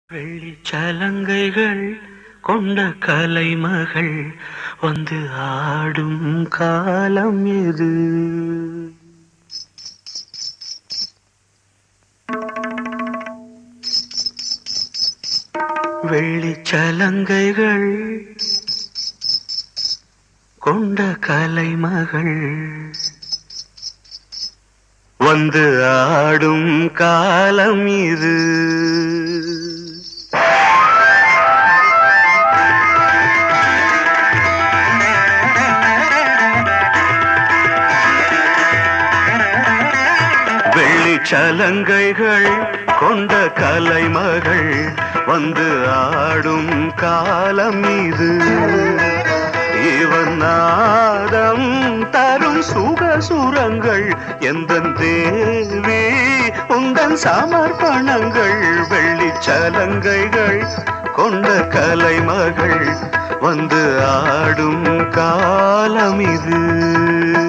வெள்ளிச்சலங்கைகள் கொண்ட கலைமகள் வந்து ஆடும் காலம் எது வெள்ளிச்சலங்கைகள் கொண்ட கலைமகள் வந்து ஆடும் காலம் இது வெள்ளிச்சலங்கைகள் கொண்ட கலைமகள் வந்து ஆடும் காலம் இது இவன் நாதம் தரும் சுகசுரங்கள் எந்த தேவி உந்தன் சமர்ப்பணங்கள் வெள்ளிச்சலங்கைகள் கொண்ட கலைமகள் வந்து ஆடும் காலம் இது